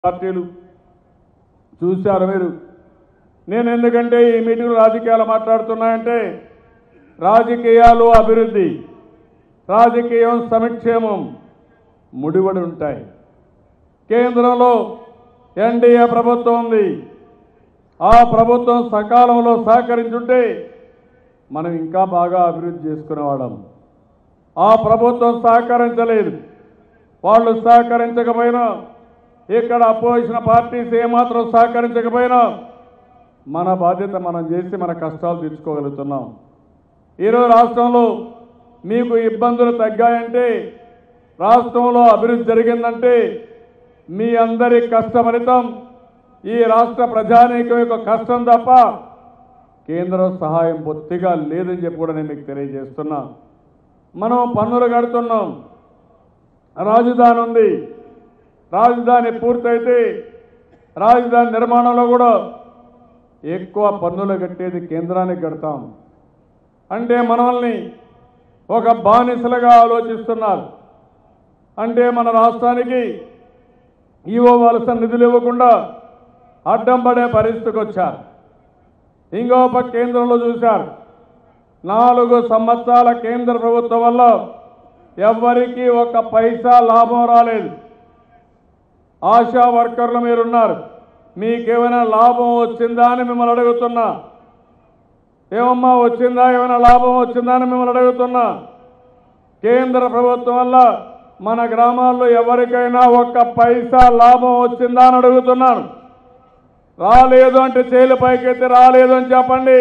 పార్టీలు చూశారు మీరు నేను ఎందుకంటే ఈ మీటింగ్ రాజకీయాలు మాట్లాడుతున్నాయంటే రాజకీయాలు అభివృద్ధి రాజకీయం సంక్షేమం ముడిపడి ఉంటాయి కేంద్రంలో ఎన్డీఏ ప్రభుత్వం ఉంది ఆ ప్రభుత్వం సకాలంలో సహకరించుంటే మనం ఇంకా బాగా అభివృద్ధి చేసుకునేవాళ్ళం ఆ ప్రభుత్వం సహకరించలేదు వాళ్ళు సహకరించకపోయినా ఇక్కడ అపోజిషన్ పార్టీస్ ఏమాత్రం సహకరించకపోయినా మన బాధ్యత మనం చేసి మన కష్టాలు తీర్చుకోగలుగుతున్నాం ఈరోజు రాష్ట్రంలో మీకు ఇబ్బందులు తగ్గాయంటే రాష్ట్రంలో అభివృద్ధి జరిగిందంటే మీ అందరి కష్టఫలితం ఈ రాష్ట్ర ప్రజానీకం యొక్క కష్టం తప్ప కేంద్ర సహాయం బొత్తిగా లేదని చెప్పి కూడా నేను మీకు తెలియజేస్తున్నా మనం పన్నులు కడుతున్నాం రాజధాని ఉంది రాజధాని పూర్తయితే రాజధాని నిర్మాణంలో కూడా ఎక్కువ పన్నులు కట్టేది కేంద్రానికి కడతాం అంటే మనల్ని ఒక బానిసలుగా ఆలోచిస్తున్నారు అంటే మన రాష్ట్రానికి ఇవ్వవలసిన నిధులు ఇవ్వకుండా అడ్డం పడే పరిస్థితికి వచ్చారు ఇంకో పక్క కేంద్రంలో చూశారు నాలుగు సంవత్సరాల కేంద్ర ప్రభుత్వం వల్ల ఎవ్వరికీ ఒక పైసా లాభం రాలేదు ఆశా వర్కర్లు మీరున్నారు మీకేమైనా లాభం వచ్చిందా అని మిమ్మల్ని అడుగుతున్నా ఏమమ్మా వచ్చిందా ఏమైనా లాభం వచ్చిందా అని మిమ్మల్ని అడుగుతున్నా కేంద్ర ప్రభుత్వం వల్ల మన గ్రామాల్లో ఎవరికైనా ఒక్క పైసా లాభం వచ్చిందా అని అడుగుతున్నాను రాలేదు అంటే చేలు పైకెత్తి రాలేదు అని చెప్పండి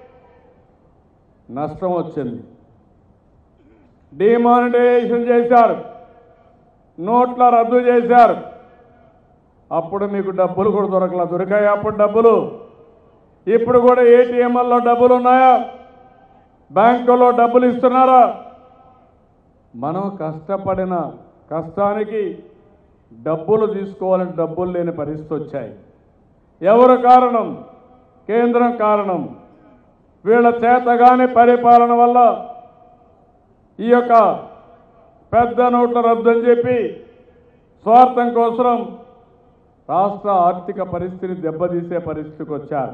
నష్టం వచ్చింది డిమానిటైజేషన్ చేశారు నోట్ల రద్దు చేశారు అప్పుడు మీకు డబ్బులు కూడా దొరకలా దొరికాయి అప్పుడు డబ్బులు ఇప్పుడు కూడా ఏటీఎంల్లో డబ్బులు ఉన్నాయా బ్యాంకులో డబ్బులు ఇస్తున్నారా మనం కష్టపడిన కష్టానికి డబ్బులు తీసుకోవాలని డబ్బులు లేని పరిస్థితి వచ్చాయి ఎవరు కారణం కేంద్రం కారణం వీళ్ళ చేతగాని పరిపాలన వల్ల ఈ యొక్క పెద్ద నోట్ల రద్దు అని చెప్పి స్వార్థం కోసం రాష్ట్ర ఆర్థిక పరిస్థితిని దెబ్బతీసే పరిస్థితికి వచ్చారు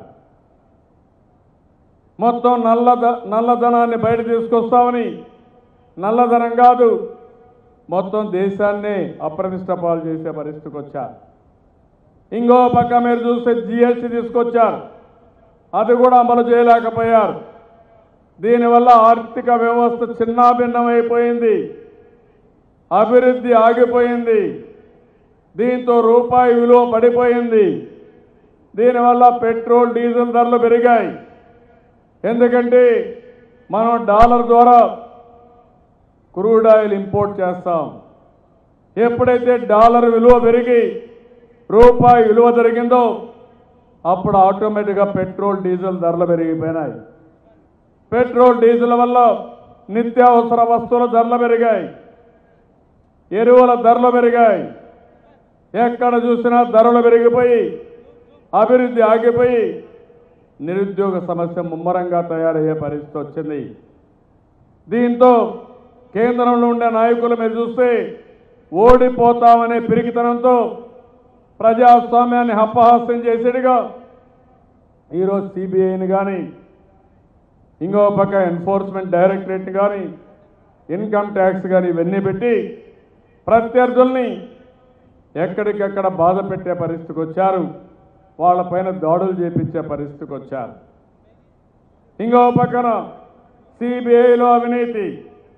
మొత్తం నల్లద నల్లధనాన్ని బయట తీసుకొస్తామని నల్లధనం కాదు మొత్తం దేశాన్నే అప్రతిష్ట పాలు చేసే పరిస్థితికి వచ్చారు ఇంకో పక్క మీరు చూస్తే జిఎస్టీ తీసుకొచ్చారు అది కూడా అమలు చేయలేకపోయారు దీనివల్ల ఆర్థిక వ్యవస్థ చిన్నాభిన్నమైపోయింది అభివృద్ధి ఆగిపోయింది దీంతో రూపాయి విలువ పడిపోయింది దీనివల్ల పెట్రోల్ డీజిల్ ధరలు పెరిగాయి ఎందుకంటే మనం డాలర్ ద్వారా క్రూడ్ ఆయిల్ ఇంపోర్ట్ చేస్తాం ఎప్పుడైతే డాలర్ విలువ పెరిగి రూపాయి విలువ జరిగిందో అప్పుడు ఆటోమేటిక్గా పెట్రోల్ డీజిల్ ధరలు పెరిగిపోయినాయి పెట్రోల్ డీజిల్ వల్ల నిత్యావసర వస్తువుల ధరలు పెరిగాయి ఎరువుల ధరలు పెరిగాయి ఎక్కడ చూసినా ధరలు పెరిగిపోయి అభివృద్ధి ఆగిపోయి నిరుద్యోగ సమస్య ముమ్మరంగా తయారయ్యే పరిస్థితి వచ్చింది దీంతో కేంద్రంలో ఉండే నాయకులు మీరు చూస్తే ఓడిపోతామనే పిరికితనంతో ప్రజాస్వామ్యాన్ని హప్పహాస్యం చేసేట్టుగా ఈరోజు సిబిఐని కానీ ఇంకో పక్క ఎన్ఫోర్స్మెంట్ డైరెక్టరేట్ కానీ ఇన్కమ్ ట్యాక్స్ కానీ ఇవన్నీ పెట్టి ప్రత్యర్థుల్ని ఎక్కడికెక్కడ బాధ పెట్టే పరిస్థితికి వచ్చారు వాళ్ళపైన దాడులు చేపించే పరిస్థితికి వచ్చారు ఇంకో పక్కన సిబిఐలో అవినీతి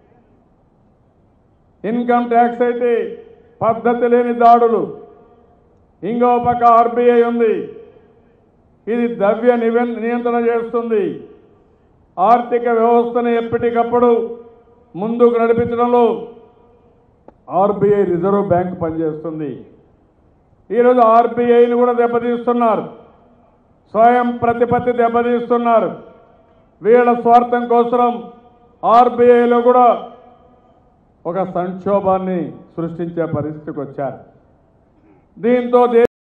ఇన్కమ్ ట్యాక్స్ అయితే పద్ధతి లేని దాడులు ఇంకో పక్క ఆర్బీఐ ఉంది ఇది ద్రవ్య నివెన్ నియంత్రణ చేస్తుంది ఆర్థిక వ్యవస్థను ఎప్పటికప్పుడు ముందుకు నడిపించడంలో ఆర్బీఐ రిజర్వ్ బ్యాంక్ పనిచేస్తుంది ఈరోజు ఆర్బీఐని కూడా దెబ్బతీస్తున్నారు స్వయం ప్రతిపత్తి దెబ్బతీస్తున్నారు వీళ్ళ స్వార్థం కోసం ఆర్బీఐలో కూడా ఒక సంక్షోభాన్ని సృష్టించే పరిస్థితికి వచ్చారు దీంతో దే